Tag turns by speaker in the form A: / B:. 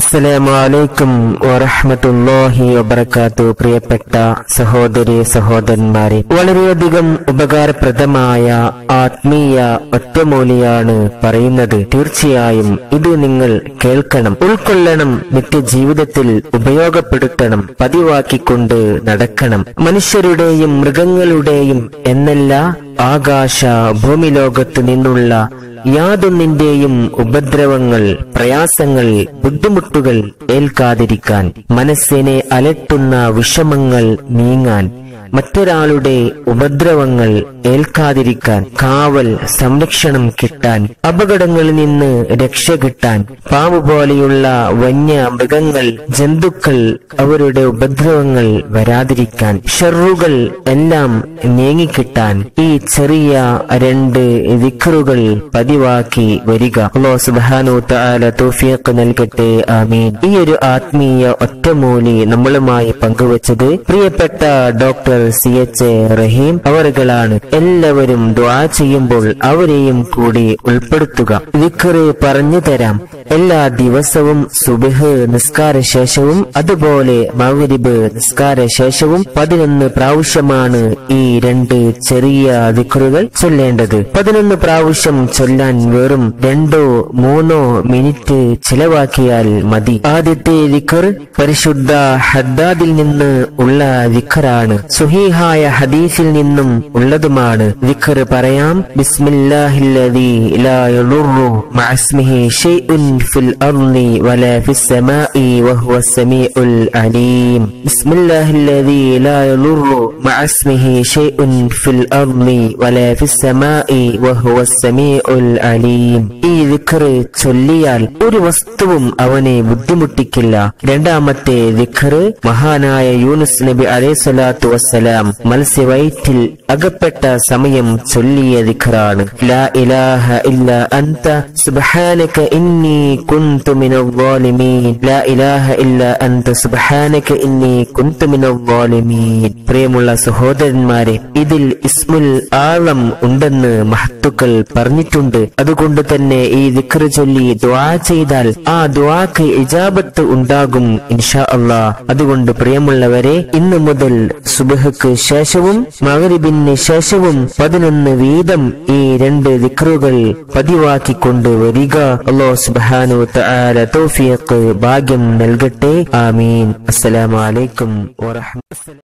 A: അസ്സലാമു അലൈക്കും വറഹ്മത്തുള്ളാഹി വബറകാത്തു പ്രിയപ്പെട്ട സഹോദരി സഹോദരന്മാരെ വളരെയധികം ഉപകാരപ്രദമായ ആത്മീയ ഒറ്റമൂലിയാണ് പറയുന്നത് തീർച്ചയായും ഇത് നിങ്ങൾ കേൾക്കണം ഉൾക്കൊള്ളണം നിത്യജീവിതത്തിൽ ഉപയോഗപ്പെടുത്തണം പതിവാക്കിക്കൊണ്ട് നടക്കണം മനുഷ്യരുടെയും മൃഗങ്ങളുടെയും എന്നല്ല ആകാശ ഭൂമി ലോകത്ത് നിന്നുള്ള യാതൊന്നിന്റെയും ഉപദ്രവങ്ങൾ പ്രയാസങ്ങൾ ബുദ്ധിമുട്ടുകൾ ഏൽക്കാതിരിക്കാൻ മനസ്സിനെ അലട്ടുന്ന വിഷമങ്ങൾ നീങ്ങാൻ മറ്റൊരാളുടെ ഉപദ്രവങ്ങൾ ഏൽക്കാതിരിക്കാൻ കാവൽ സംരക്ഷണം കിട്ടാൻ അപകടങ്ങളിൽ നിന്ന് രക്ഷ കിട്ടാൻ പാമ്പ് പോലെയുള്ള വന്യ മൃഗങ്ങൾ ജന്തുക്കൾ അവരുടെ ഉപദ്രവങ്ങൾ വരാതിരിക്കാൻ ഷെറുകൾ എല്ലാം നീങ്ങിക്കിട്ടാൻ ഈ ചെറിയ രണ്ട് ദിക്കറുകൾ പതിവാക്കി വരിക അള്ളാഹു സുബ്ഹാനഹു തആല തൗഫീഖ് നൽകട്ടെ ആമീൻ ഈ ഒരു ആത്മീയ ഒറ്റമൂലി നമ്മളുമായി പങ്കുവച്ചത് പ്രിയപ്പെട്ട doctor C H A Rahim അവറുകളാണ് എല്ലാവരും ദ്വാ ചെയ്യുമ്പോൾ അവരെയും കൂടി ഉൾപ്പെടുത്തുക ദിക്കറ് പറഞ്ഞു തരാം എല്ലാ ദിവസവും സുബഹ് നിസ്കാര ശേഷവും അതുപോലെ മഗ്രിബ് നിസ്കാര ശേഷവും പതിനൊന്ന് പ്രാവശ്യമാണ് ഈ രണ്ട് ചെറിയ ദിക്കറുകൾ ചൊല്ലേണ്ടത് പതിനൊന്ന് പ്രാവശ്യം ചൊല്ലാൻ വെറും രണ്ടോ മൂന്നോ മിനിറ്റ് ചിലവാക്കിയാൽ മതി ആദ്യത്തെ ദിക്കർ പരിശുദ്ധ ഹദ്ദാദിൽ നിന്ന് ഉള്ള ദിക്കറാണ് സുഹീഹായ ഹദീസിൽ നിന്നും ഉള്ളതുമാണ് ദിക്കർ പറയാം ബിസ്മില്ലാഹില്ലദീ ലാ യളുറു മഅസ്മിഹി ഷൈഉൻ ഫിൽ അർളി വലാ ഫിസ് സമാഇ വഹുവ സമീഉൽ അലീം ബിസ്മില്ലാഹില്ലദീ ലാ യളുറു മഅസ്മിഹി ഷൈഉൻ ഫിൽ അർളി വലാ ഫിസ് സമാഇ വഹുവ സമീഉൽ അലീം ഈ ദിക്കർ ചൊല്ലിയാൽ ഒരു വസ്തുവും അവനെ ബുദ്ധിമുട്ടിക്കില്ല രണ്ടാമത്തെ ദിക്കർ മഹാനായ യൂനുസ് നബി അലൈഹി സ്വലാത്തു വസ്സലാം മത്സ്യവയറ്റിൽ അകപ്പെട്ട സമയം ചൊല്ലിയ ദിഖറാണ് ലാ ഇലാഹ ഇല്ല അന്ത സുബ്ഹാനക ഇന്നി കുന്തു മിനൽ ളാലിമീൻ ലാ ഇലാഹ ഇല്ല അന്ത സുബ്ഹാനക ഇന്നി കുന്തു മിനൽ ളാലിമീൻ പ്രിയമുള്ള സഹോദരന്മാരെ ഇതിൽ ഇസ്മുൽ ആളം ഉണ്ടെന്ന് മഹത്തുക്കൾ പറഞ്ഞിട്ടുണ്ട് അതുകൊണ്ട് തന്നെ ഈ ദിക്ർ ചൊല്ലി ദുആ ചെയ്താൽ ആ ദുആക്ക് ഇജാബത്ത് ഉണ്ടാകും ഇൻഷാ അള്ളാ അതുകൊണ്ട് പ്രിയമുള്ളവരെ ഇന്നു മുതൽ സുബഹക്ക് ശേഷവും മകരിബിന് ശേഷവും പതിനൊന്ന് വീതം ഈ രണ്ട് ദിക്റുകൾ പതിവാക്കിക്കൊണ്ട് വരിക അള്ളാഹു സുബ്ഹാനഹു തആല തൗഫീഖ് ഭാഗ്യം നൽകട്ടെ ആമീൻ അസ്സലാമു അലൈക്കും വറഹ്മത്തുള്ളാഹി